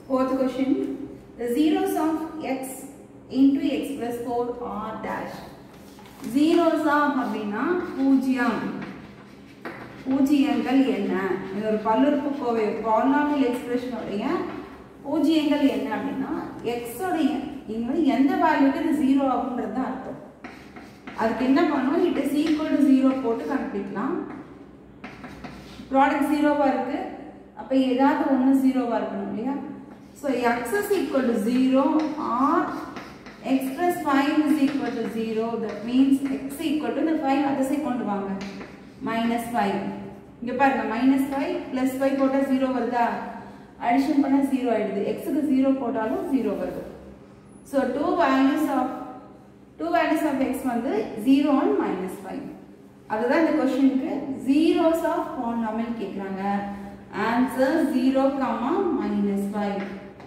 Fourth question. The zeros of x into x plus 4 are dash. Zeros ஆம் அப்படின்னா பூஜ்ஜியம் பூஜ்ஜியங்கள் என்ன இது ஒரு பல்லுறுப்புக்கோவை பாலினாமியல் எக்ஸ்பிரஷனுடைய பூஜ்ஜியங்கள் என்ன அப்படின்னா எக்ஸோடைய இங்க வந்து எந்த வேல்யூக்கு இது ஜீரோ ஆகுன்றது தான் அர்த்தம் அதுக்கு என்ன பண்ணணும் it is equal to zero போட்டு கண்டுபிடிக்கலாம் ப்ராடக்ட் ஜீரோவாக இருக்கு அப்போ ஏதாவது ஒன்று ஜீரோவாக இருக்கணும் இல்லையா so x is equal to zero or x plus five is equal to zero that means x equal to இந்த ஃபைவ் அதை சை கொண்டு வாங்க மைனஸ் ஃபைவ் இங்கே பாருங்க மைனஸ் ஃபைவ் ப்ளஸ் ஃபைவ் போட்டால் ஜீரோ வருதா அடிஷன் பண்ணால் ஜீரோ ஆயிடுது எக்ஸுக்கு ஜீரோ போட்டாலும் ஜீரோ வருது so two values of two values of x வந்து ஜீரோ அண்ட் மைனஸ் ஃபைவ் அதுதான் இந்த கொஸ்டினுக்கு ஜீரோஸ் ஆஃப் பாலினாமியல் கேட்குறாங்க answer zero comma minus five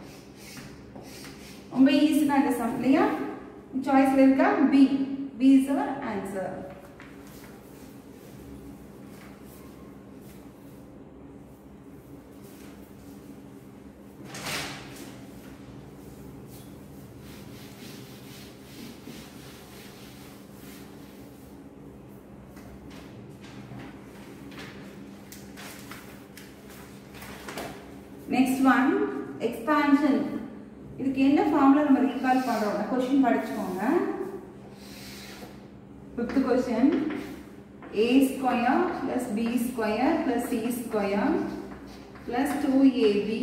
ரொம்ப ஈஸி தான் இந்த சம் இல்லையா சாய்ஸ்ல இருக்கா B B is our answer next one expansion இதுக்கு என்ன ஃபார்முலா நம்ம ரீகால் பண்ணுறோம் கொஸ்டின் படிச்சுக்கோங்க fifth question A square plus B square plus C square plus two AB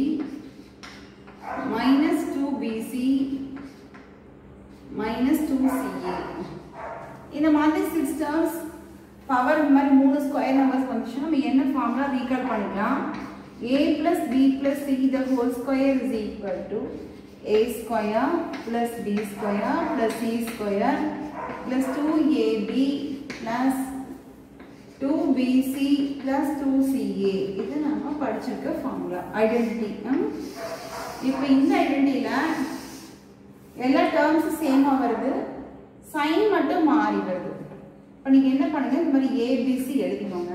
minus two BC minus two CA இந்த மாதிரி சிக்ஸ் டேர்ம்ஸ் பவர் இந்த மாதிரி மூணு ஸ்கொயர் நம்பர்ஸ் வந்துச்சுன்னா நம்ம என்ன ஃபார்முலா ரீகால் பண்ணிக்கலாம் a plus b plus c the whole square is equal to a square plus b square plus c square plus 2ab plus 2bc plus 2ca இது நம்ம படிச்சிருக்க ஃபார்முலா ஐடென்டிட்டி இப்போ இந்த ஐடென்டிட்டியில் எல்லா டேர்ம்ஸும் சேமாக வருது சைன் மட்டும் மாறி வருது இப்போ நீங்கள் என்ன பண்ணுங்க இந்த மாதிரி ஏபிசி எழுதிக்கோங்க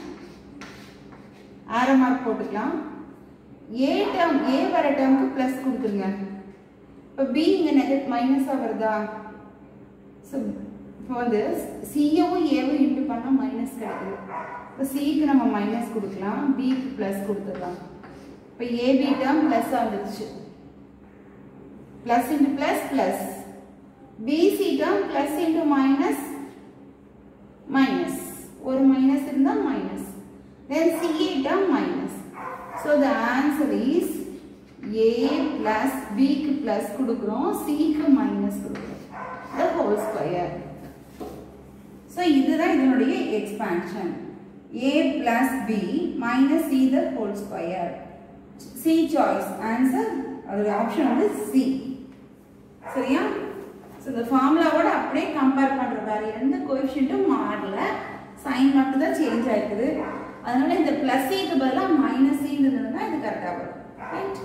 ஆரோ மார்க் போட்டுக்கலாம் ஏ டேர்ம் ஏ வர டேர்முக்கு ப்ளஸ் கொடுத்துருங்க இப்போ பி இங்கே நெகட் மைனஸாக வருதா ஸோ இப்போ வந்து சியவும் ஏவும் இன்ட்டு பண்ணால் மைனஸ் கிடைக்குது இப்போ சிக்கு நம்ம மைனஸ் கொடுக்கலாம் பிக்கு ப்ளஸ் கொடுத்துடலாம் இப்போ ஏபி டேர்ம் ப்ளஸ் வந்துருச்சு plus into plus plus BC term plus into minus minus ஒரு மைனஸ் இருந்தால் minus then CA term minus. So the answer is A plus B க்கு plus கொடுக்கிறோம் C க்கு minus கொடுக்கிறோம் the whole square. So இதுதான் இதனுடைய expansion. A plus B minus C the whole square. C choice answer அதோட option வந்து C. சரியா so இந்த ஃபார்முலாவோட அப்படியே கம்பேர் பண்ணுற வேற எந்த கோஎஃபிஷியன்ட்டும் மாறல சைன் மட்டும் தான் சேஞ்ச் ஆயிருக்குது அதனால இந்த பிளஸ் சிக்கு பதிலாக மைனஸ் சி இருந்ததுன்னா இது கரெக்டாக வரும் right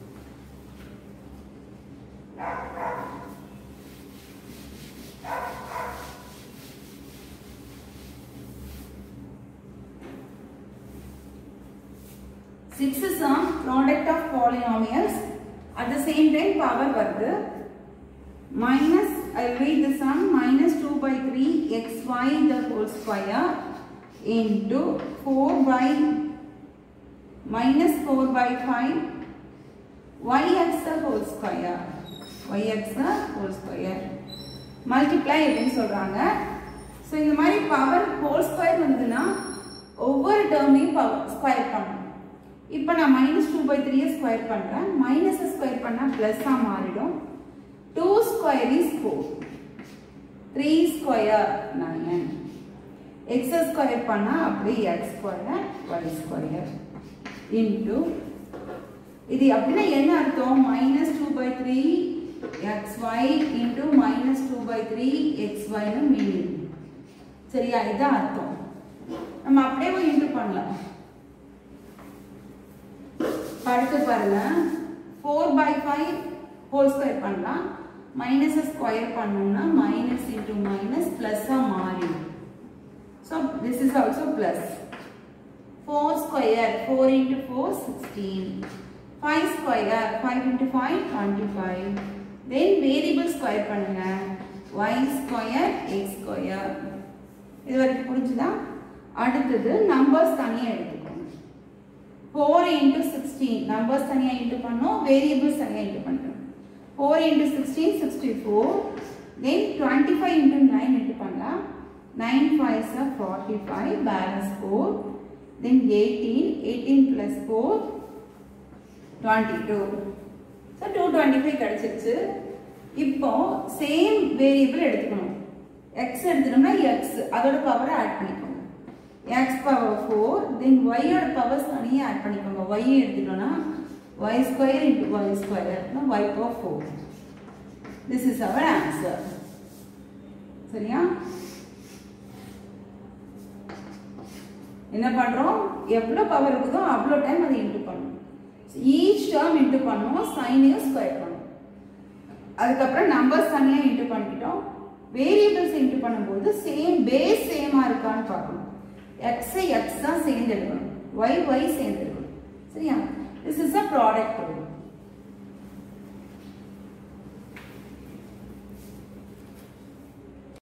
Six is a product of polynomials. At the same time, power வருது minus, I'll read the sum, minus 2 by 3 xy the whole square into 4 by minus 4 by 5 yx the whole square yx the whole square multiply அப்படின்னு சொல்றாங்க so இந்த மாதிரி power whole square வந்ததுன்னா ஒவ்வொரு டேர்மையும் power square பண்ணணும் இப்போ நான் மைனஸ் டூ பை த்ரீயை ஸ்கொயர் பண்ணுறேன் மைனஸை ஸ்கொயர் பண்ணால் ப்ளஸ்ஸாக மாறிடும் two square is four three square nine x square பண்ணா அப்படியே x square y square into இது அப்படின்னா என்ன அர்த்தம் minus two by three x y into minus two by three x ஒய்னு மீனிங் சரியா இதுதான் அர்த்தம் நம்ம அப்படியே போய் இன்டூ பண்ணலாம் அடுத்து பாருங்க four by five whole square பண்ணலாம் மைனஸை ஸ்கொயர் பண்ணோம்னா மைனஸ் இன்டூ மைனஸ் ப்ளஸ்ஸாக மாறிடும் So this is also plus. 4 square, 4 into 4, 16. 5 square 5 into 5 25 then variable square பண்ணுங்க y ஸ்கொயர் x ஸ்கொயர் இது வரைக்கும் புரிஞ்சுதா அடுத்தது நம்பர்ஸ் தனியா எடுத்துக்கோங்க 4 into 16 நம்பர்ஸ் தனியா இன்டு பண்ணோம் வேரியபிள்ஸ் தனியா இன்டு பண்றோம் 4 into 16 64 then 25 into 9 இன்டு பண்ணலாம் 9 5s are 45 balance 4 then 18 18 plus 4 22 so 225 கிடைச்சிருச்சு இப்போ சேம் வேரியபிள் எடுத்துக்கணும் x எடுத்துட்டோம்னா x அதோட பவரை ஆட் பண்ணிக்கோங்க x பவர் 4 தென் y ஓட பவர்ஸ் தனியா ஆட் பண்ணிக்கோங்க y எடுத்துட்டோம்னா y square into y square y power 4 this is our answer சரியா என்ன பண்றோம் எவ்வளவு பவர் இருக்குதோ அவ்வளோ டைம் அதை இன்டு பண்ணணும் ஈச் டேர்ம் இன்டு பண்ணுவோம் சைனையும் ஸ்கொயர் பண்ணுவோம் அதுக்கப்புறம் நம்பர்ஸ் தனியாக இன்டு பண்ணிக்கிட்டோம் வேரியபிள்ஸ் இன்டு பண்ணும்போது சேம் பேஸ் சேமா இருக்கான்னு பார்க்கணும் எக்ஸை எக்ஸ் தான் சேர்ந்து எடுக்கணும் ஒய் ஒய் சேர்ந்து எடுக்கணும் சரியா திஸ் இஸ் அ ப்ராடக்ட்